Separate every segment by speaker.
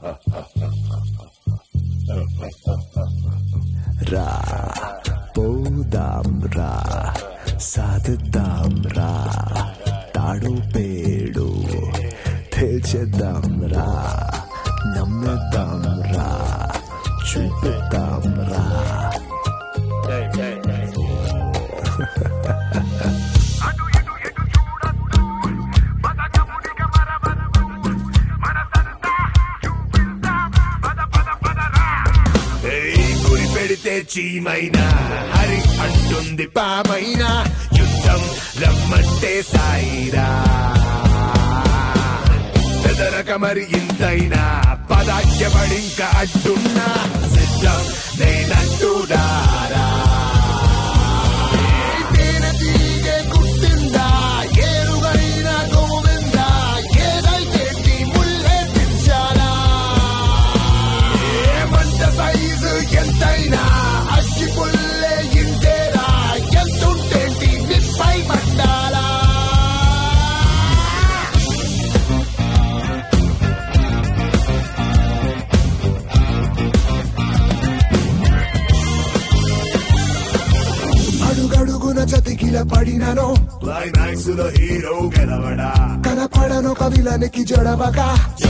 Speaker 1: రా పోదాం రా సాధిద్దాం రా తాడు పేడు తేల్చేద్దాం రా నమ్మేద్దాం రా చూపిద్దాం రా
Speaker 2: అటు ఇటు ఎటు చూడొద్దు పదకమునిక మరవద్దు మనసంతా చూపిద్దాం పద పద పదరా
Speaker 3: ఏయ్, గురి పెడితే చీమైనా హరి అంటుంది పామైనా యుద్ధం రమ్మంటే సాయిరా పెదరక మరి ఇంతైనా పదాఖ్యపడింక అడ్డున్నా సిద్ధం నేనంటుడారా తేనె తీగె కుట్టిందా ఏరుగైన గోవిందా ఏదైతే నీ ముల్లే తెచ్చాలా ఏమంట సైజు ఎంతైనా అగ్గి పుల్లే ఇంటేరా ఎంతుంటేంటి నిప్పై పట్టాలా
Speaker 1: అడుగడుగున చతికిల పడినను
Speaker 3: క్లైమాక్స్ లో హీరో గెలవడా
Speaker 1: కనపడను కవిలనికి జడవగా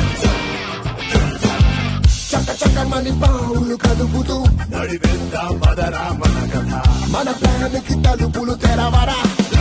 Speaker 1: చక్క చక్కమని పావులు కదుపుతూ
Speaker 3: నడివేద్దాం పదరా మన కథ
Speaker 1: మన ప్లాన్కి తలుపులు తెరవరా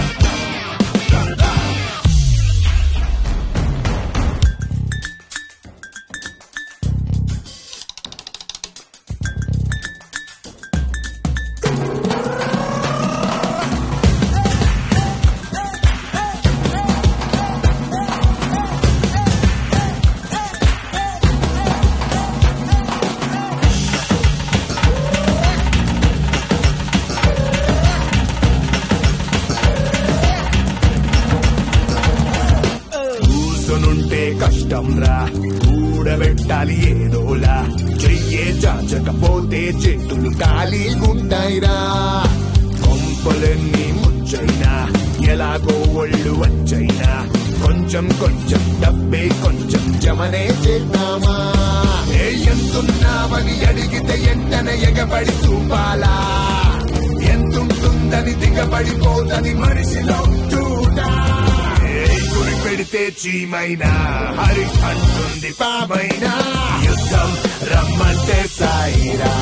Speaker 3: కూసునుంటే కష్టం రా కూడబెట్టాలి ఏదోలా చెయ్యే చాచకపోతే చెట్టులు ఖాళీగుంటాయిరా కొంపలన్నీ ముచ్చైనా ఎలాగో ఒళ్ళు వచ్చైనా కొంచెం కొంచెం డబ్బే కొంచెం జమనే చేద్దామా ఏ ఎంతున్నామని అడిగితే ఎంటనే ఎగబడి చూపాలా ఎంతుంటుందని దిగబడిపోతది మనిషిలో చూడా ఏయ్ గురి పెడితే చీమైనా హరి అంటుంది పామైనా యుద్ధం రమ్మంటే సాయిరా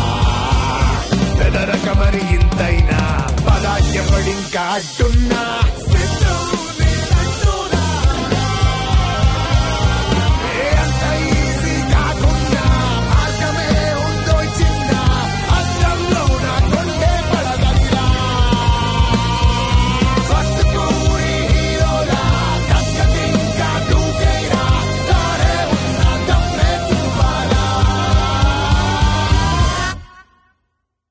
Speaker 3: పెదరక మరి ఇంతైనా పదాజ్యపడింకా అడ్డున్నా